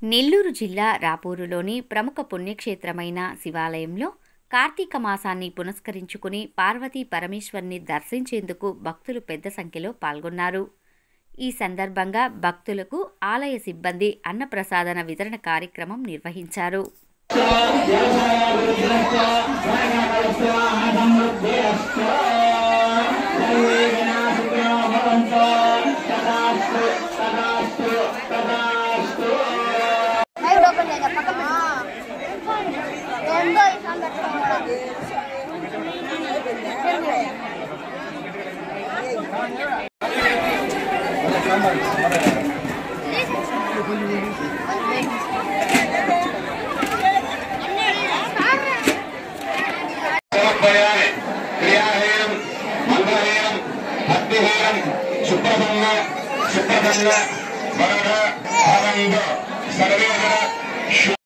నెల్లూరు జిల్లా రాపూరులోని ప్రముఖ పుణ్యక్షేత్రమైన శివాలయంలో కార్తీక మాసాన్ని పురస్కరించుకుని పార్వతీ పరమేశ్వర్ని దర్శించేందుకు భక్తులు పెద్ద సంఖ్యలో పాల్గొన్నారు ఈ సందర్భంగా భక్తులకు ఆలయ సిబ్బంది అన్నప్రసాదన వితరణ కార్యక్రమం నిర్వహించారు మైక్ ఓపెన్ చేయగా పక్కన ఏందో ఈ సాంగ్ పెట్టుకోవడం సమర్పయామి క్రియాహీనం మంగళహీనం భక్తిహీనం సుప్రసన్న సుప్రసన్న వరద భవంతు సర్వే